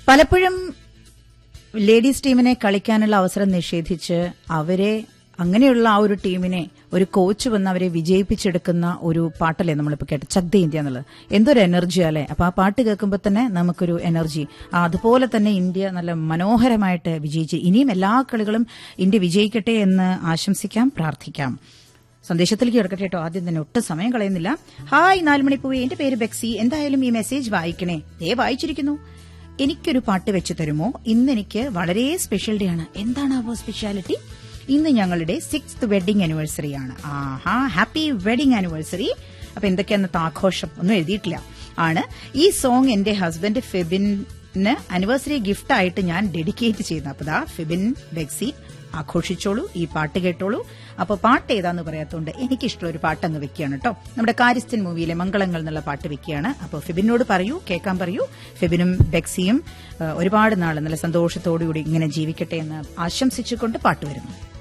പലപ്പോഴും ലേഡീസ് ടീമിനെ കളിക്കാനുള്ള അവസരം നിഷേധിച്ച് അവരെ അങ്ങനെയുള്ള ആ ഒരു ടീമിനെ ഒരു കോച്ച് വന്ന് അവരെ വിജയിപ്പിച്ചെടുക്കുന്ന ഒരു പാട്ടല്ലേ നമ്മളിപ്പോൾ കേട്ടത് ചക്ദ ഇന്ത്യ എന്നുള്ളത് എന്തൊരു എനർജി അല്ലേ അപ്പൊ ആ പാട്ട് കേൾക്കുമ്പോൾ തന്നെ നമുക്കൊരു എനർജി ആ, അതുപോലെ തന്നെ ഇന്ത്യ നല്ല മനോഹരമായിട്ട് വിജയിച്ച് ഇനിയും എല്ലാ കളികളും ഇന്ത്യ വിജയിക്കട്ടെ എന്ന് ആശംസിക്കാം പ്രാർത്ഥിക്കാം സന്ദേശത്തിലേക്ക് കിടക്കട്ടെ കേട്ടോ ആദ്യം തന്നെ ഒട്ടും സമയം കളയുന്നില്ല ഹായ് നാലുമണിപ്പൂവേ എന്റെ പേര് ബെക്സി എന്തായാലും ഈ മെസ്സേജ് വായിക്കണേ ദേ വായിച്ചിരിക്കുന്നു എനിക്കൊരു പാട്ട് വെച്ച് തരുമോ ഇന്ന് എനിക്ക് വളരെ സ്പെഷ്യൽ ഡേ ആണ് എന്താണ് ആ സ്പെഷ്യാലിറ്റി ഇന്ന് ഞങ്ങളുടെ സിക്സ് വെഡിങ് ആനിവേഴ്സറി ആണ് ആഹാ ഹാപ്പി വെഡിങ് ആനിവേഴ്സറി അപ്പൊ എന്തൊക്കെയാന്നത്തെ ആഘോഷം ഒന്നും എഴുതിയിട്ടില്ല ആണ് ഈ സോങ് എന്റെ ഹസ്ബൻഡ് ഫെബിന് ആനിവേഴ്സറി ഗിഫ്റ്റ് ആയിട്ട് ഞാൻ ഡെഡിക്കേറ്റ് ചെയ്യുന്നു അപ്പൊ ദാ ഫെബിൻ ബെക്സി ആഘോഷിച്ചോളൂ ഈ പാട്ട് കേട്ടോളൂ അപ്പൊ പാട്ട് ഏതാന്ന് പറയാത്തോണ്ട് എനിക്കിഷ്ടമുള്ള ഒരു പാട്ട് അങ്ങ് വെക്കുകയാണ് കേട്ടോ നമ്മുടെ കാരിസ്ഥൻ മൂവിയിലെ മംഗളങ്ങൾ എന്നുള്ള പാട്ട് വെക്കുകയാണ് അപ്പോൾ ഫെബിനോട് പറയൂ കേൾക്കാൻ പറയൂ ഫെബിനും ബെക്സിയും ആ, ഒരുപാട് നാൾ നല്ല സന്തോഷത്തോടുകൂടി ഇങ്ങനെ ജീവിക്കട്ടെ എന്ന് ആശംസിച്ചുകൊണ്ട് പാട്ട് വരുന്നു